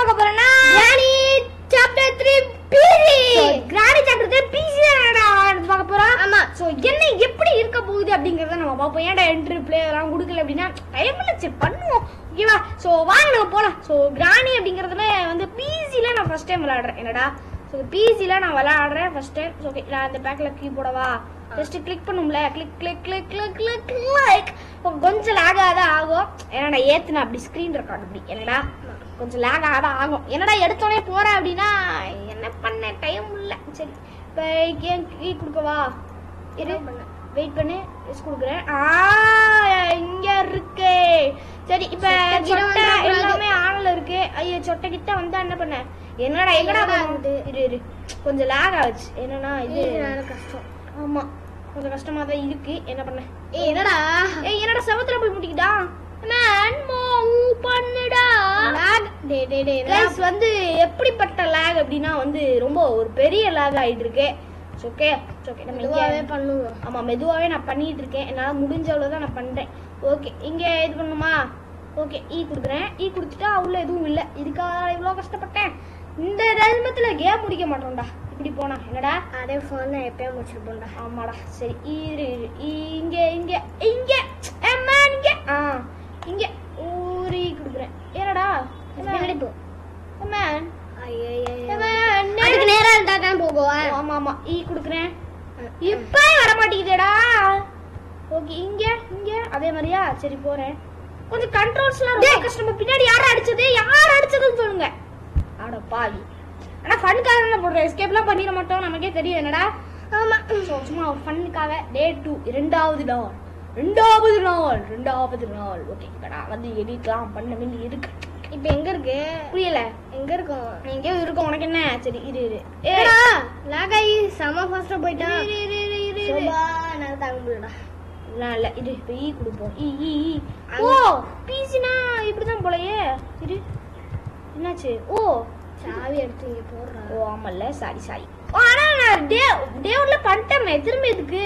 பார்க்க போறோம்னா கிராணி சாப்டர் 3 பிசி கிராடி சாப்பிட்டு பிசி பார்க்க போறோம் ஆமா சோ என்ன எப்படி இருக்க போகுது அப்படிங்கறத நம்ம பார்ப்போம் ஏன்டா என்ட்ரி பிளே எல்லாம் கொடுக்கல அப்படின்னா டைம் இல்ல சரி பண்ணுவோம் ஓகேவா சோ வாங்க நம்ம போலாம் சோ கிராணி அப்படிங்கறதுல வந்து பிசில நான் ஃபர்ஸ்ட் டைம் விளையாடுறேன் என்னடா ஸோ பிசில நான் விளையாடுறேன் ஃபர்ஸ்ட் டைம் ஓகே நான் இந்த பேக்ல கீ போடவா ஜஸ்ட் கிளிக் பண்ணும்ல click click click click click click கொஞ்சம் லேக் ஆகாதான் ஆகும் என்னடா ஏத்துனா அப்படி ஸ்க்ரீன் ரெக்கார்ட் அப்படி என்னடா கொஞ்சம் லேக் ஆகாதான் ஆகும் என்னடா எடுத்தோடனே போறேன் அப்படின்னா என்ன பண்ண டைம் இல்ல சரி இப்போ ஏன் கீ கொடுக்கவா இரு வெயிட் பண்ணு எஸ் கொடுக்குறேன் ஆ இங்க இருக்கு சரி இப்ப சொட்டை கீழே சொட்டை வந்துடக்கூடாது. எல்லாமே ஆனல இருக்கு ஐயோ சொட்டை கிட்ட வந்தா என்ன பண்ண என்னடா எங்கடா lag போகணும்? ஆகுது. இரு இரு கொஞ்சம் லேக் ஆகுச்சு என்னன்னா இது இதனால கஷ்டம் ஆமா கொஞ்சம் கஷ்டமா தான் இருக்கு என்ன பண்ண ஏய் என்னடா ஏய் என்னடா செவத்துல போய் முட்டிக்கிட்டா மேன் மூவ் பண்ணுடா லாக் டே டே டே கைஸ் வந்து எப்படிப்பட்ட லேக் அப்படின்னா வந்து ரொம்ப ஒரு பெரிய லேக் ஆயிட்டு இருக்கு ஓகே ஓகே நம்ம இதுவாவே இங்க பண்ணுவோம் ஆமா மெதுவாவே நான் பண்ணிட்டு இருக்கேன் என்னால முடிஞ்ச அவ்வளவு தான் நான் பண்றேன் ஓகே இங்க இது பண்ணுமா ஓகே ஈ கொடுக்குறேன் ஈ கொடுத்துட்டா உள்ள எதுவும் இல்ல இதுக்காக இவ்வளவு கஷ்டப்பட்டேன் இந்த ஜென்மத்துல கேம் முடிக்க மாட்டோம்டா இப்படி போனா என்னடா அதே ஃபோன் நான் எப்பயும் முடிச்சிருப்போம்டா ஆமாடா சரி இரு இரு இங்க இங்க இங்க அம்மா இங்க ஆ இங்க ஊரி குடுக்குறேன் என்னடா பின்னாடி போ மேன் ஐயோ அதுக்கு நேரா இருந்தா தான் போகும் ஆமா ஆமா ஈ குடுக்குறேன் இப்ப வர மாட்டேங்குதேடா ஓகே இங்க இங்க அதே மாதிரியா சரி போறேன் கொஞ்சம் கண்ட்ரோல்ஸ்லாம் ரொம்ப கஷ்டமா பின்னாடி யார் அடிச்சது யார் அடிச்சதுன்னு சொல்லுங்க அட பாவி ஆனா ஃபன்காக என்ன போடுறோம் எஸ்கேப்லாம் பண்ணிட மாட்டோம் நமக்கே தெரியும் என்னடா ஆமா ஸோ சும்மா ஃபன்னுக்காக டே டூ இரண்டாவது நாள் ரெண்டாவது நாள் ரெண்டாவது நாள் ஓகே இப்போ நான் வந்து எடிட்லாம் பண்ண வேண்டி இருக்கு இப்போ எங்க இருக்கு புரியல எங்க இருக்கும் எங்கேயோ இருக்கும் உனக்கு என்ன சரி இரு இரு ஏ ஏடா லாக் ஆகி செம ஃபாஸ்டா போயிட்டான் இரு இரு இரு இரு இரு சோபா நான் தாங்க முடியலடா இல்ல இல்ல இது இப்ப ஈ கொடுப்போம் ஈ ஈ ஈ ஓ பிசினா இப்படிதான் போலயே இரு என்னாச்சு ஓ சாவி எடுத்து இங்க போடுறா ஓ ஆமல்ல சாரி சாரி ஆனா நான் டே டே ஒன்ல பண்ணிட்டேமே திரும்ப எதுக்கு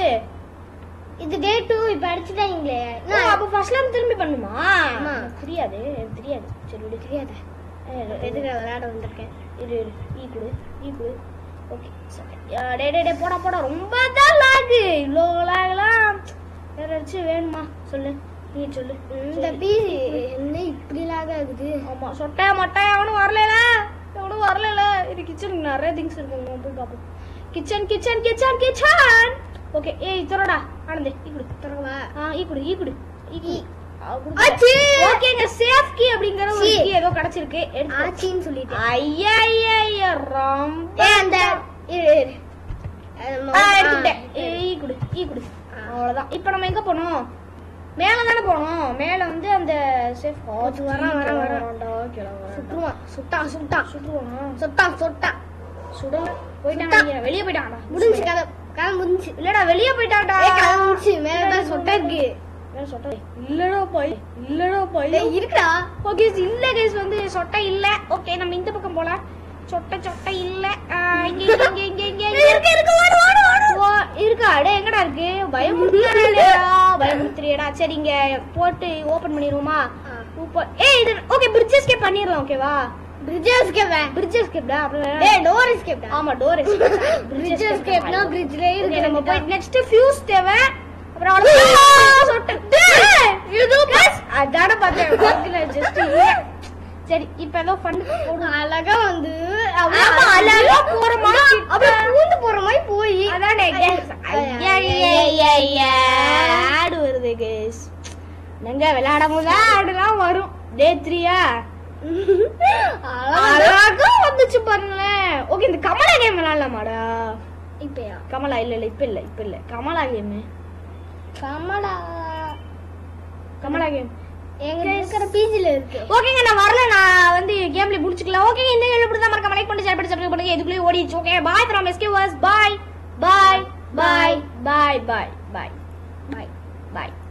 இது டே டூ இப்ப அடிச்சுட்டாங்களே ஓ, அப்ப ஃபர்ஸ்ட்ல இருந்து திரும்பி பண்ணுமா ஆமா. எனக்கு புரியாது எனக்கு தெரியாது சரி விடு தெரியாத எதுக்கு விளையாட வந்திருக்கேன் இரு இரு ஈ கொடு ஈ கொடு ஓகே டே டே டே போடா போடா ரொம்ப தான் லாகு இவ்வளோ லாகலாம் வேற ஏதாச்சும் வேணுமா சொல்லு நீ சொல்லு இந்த பிசி என்ன இப்படி லாக் ஆகுது ஆமா சொட்டை மொட்டை அவனும் வரல அவனும் வரல இது கிச்சனுக்கு நிறைய திங்ஸ் இருக்கு நம்ம போய் பார்ப்போம் kitchen kitchen kitchen kitchen okay ஏய் தரடா ஆனந்த் ஈ கொடு திறக்கவா ஆ ஈ கொடு ஈ கொடு ஈ கொடு ஆச்சி. ஓகேங்க சேஃப் கீ அப்படிங்கற ஒரு சி. கீ ஏதோ கிடைச்சிருக்கு எடுத்து ஆச்சின்னு சொல்லிட்டேன் ஐயா ஐயா ஐயா ரொம்ப ஏ அந்த இரு இரு அது ஆ, மொ- எடுத்துக்கிட்டேன் ஆ, ஏய், ஈ கொடு ஈ கொடு ஆ. அவ்வளவுதான் இப்போ நம்ம எங்க போனோம் மேல தானே போனோம் மேல வந்து அந்த சேஃப் அது வரான், வரான், வரான். சுற்றுவான் சுட்டுருவான் சுட்டான் சுட்டான் சுற்றுவான் சுட்டான் சுட்டான் சுடல போயிட்டான் சுட்டான். நினைக்கிறேன். வெளிய போயிட்டான்டா முடிஞ்சு கதை கதை முடிஞ்சு இல்லடா வெளிய போயிட்டான்டா ஏய், கதை முடிஞ்சு மேல தான் சொட்டை இருக்கு வேற சொட்டை இல்லடா போய் இல்லடா போய் டேய், இருக்குடா ஓகே இல்ல கைஸ் வந்து சொட்டை இல்ல ஓகே நம்ம இந்த பக்கம் போலாம் சொட்டை சொட்டை இல்ல ஆ, இங்க இங்க இங்க இங்க இங்க இங்க இருக்கு இருக்கு ஓடு ஓடு ஓடு ஓ, இருக்கா அடே எங்கடா இருக்கு பயமுறுத்துறியடா பயமுறுத்துறியடா சரி இங்க போட்டு ஓபன் பண்ணிடுவோமா ஓப்பன் ஏய் இது ஓகே பிரிட்ஜ் எஸ்கேப் பண்ணிரலாம் ஓகேவா பிரிட்ஜ் எஸ்கேப் பிரிட்ஜ் எஸ்கேப்டா அப்புறம் டேய் டோர் எஸ்கேப் ஆமா டோர் பிரிட்ஜ் எஸ்கேப்னா பிரிட்ஜ்லயே ஓகே நம்ம போய் இருக்கு நெக்ஸ்ட் ஃபியூஸ் தேவை அப்புறம் அவ்வளவுதான் சொட்டு டேய், இது பஸ் அதான பார்த்தேன் பக்கத்துல ஜஸ்ட் இல்ல சரி இப்போ ஏதோ ஃபண்ட் போடும் அழகா வந்து ஆமா, அழகா போற மாதிரி அப்படியே பூந்து போற மாதிரி போய் அதானே guys. ஐயா, ஐயா, ஐயா, ஐயா. ஆடு வருது guys. என்னங்க விளையாடும் போது ஆடுலாம் வரும் டே த்ரீயா அழகா வந்துச்சு பாருங்களேன் ஓகே இந்த கமலா கேம் விளையாடலாமாடா இப்பயா கமலா இல்ல இல்ல இப்ப இல்ல இப்ப இல்ல கமலா கேம் கமலா கமலா கேம் எங்க இருக்கிற பிஜில இருக்கு ஓகேங்க நான் வரல நான் வந்து கேம்ல முடிச்சுக்கலாம் ஓகேங்க இந்த கேள்வி இப்படி தான் மறக்காம லைக் பண்ணி ஷேர் பண்ணி சப்ஸ்கிரைப் பண்ணுங்க இதுக்குள்ளே ஓடிச்சு okay bye from S K was bye bye bye bye bye bye bye bye